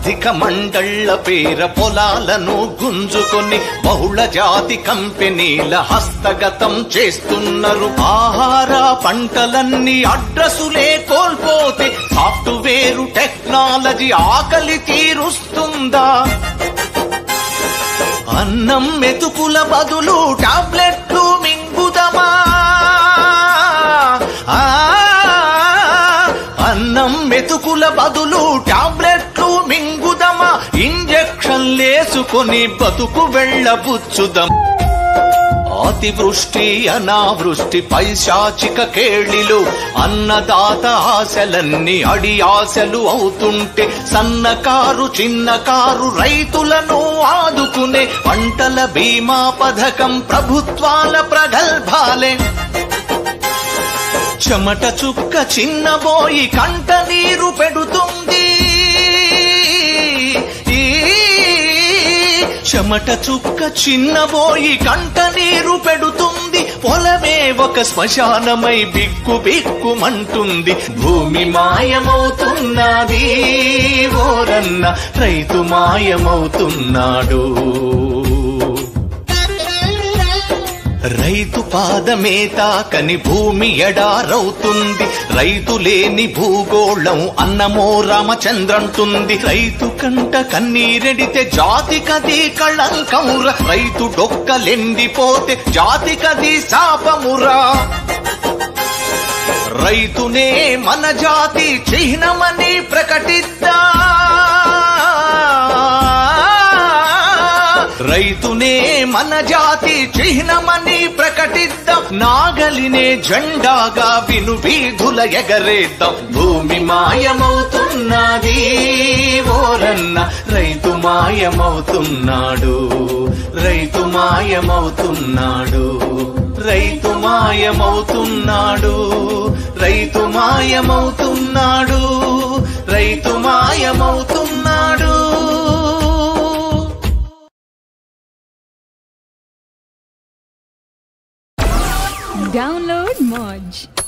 ఆర్థిక మండళ్ల పేర పొలాలను గుంజుకొని బహుళ జాతి కంపెనీల హస్తగతం చేస్తున్నారు ఆహార పంటలన్నీ అడ్రసులే కోల్పోతే సాఫ్ట్వేరు టెక్నాలజీ ఆకలి తీరుస్తుందా అన్నం మెతుకుల బదులు టాబ్లెట్లు మింగుదమా ఆ, అన్నం మెతుకుల బదులు టాబ్లెట్లు మింగుదమా ఇంజక్షన్లేసుకొని బతుకు వెళ్ళబుచ్చుదం అతివృష్టి అనావృష్టి పైశాచిక కేళిలు అన్నదాత ఆశలన్నీ అడి ఆశలు అవుతుంటే సన్నకారు చిన్నకారు రైతులను ఆదుకునే పంటల బీమా పథకం ప్రభుత్వాల ప్రగల్భాలే చెమట చుక్క చిన్నబోయి కంట నీరు పెడుతుంది ఈ చెమట చుక్క చిన్నబోయి కంట నీరు పెడుతుంది పొలమే ఒక శ్మశానమై బిక్కు బిక్కుమంటుంది భూమి మాయమవుతున్నది ఓరన్న రైతు మాయమవుతున్నాడు రైతు పాదమే తాకని భూమి ఎడారవుతుంది రైతు లేని భూగోళం అన్నమో రామచంద్రంటుంది రైతు కంట కన్నీరెడితే జాతికది కళంకమురా రైతు డొక్కలెండిపోతే జాతికది శాపమురా రైతునే మన జాతి చిహ్నమని ప్రకటిద్దా రైతునే మన జాతి చిహ్నమని ప్రకటిద్దాం నాగలినే జెండాగా విను వీధుల ఎగరేద్దాం భూమి మాయమవుతున్నది ఓరన్న రైతు మాయమవుతున్నాడు రైతు మాయమవుతున్నాడు రైతు మాయమవుతున్నాడు రైతు మాయమవుతున్నాడు రైతు మాయమవుతున్నాడు Download Moj.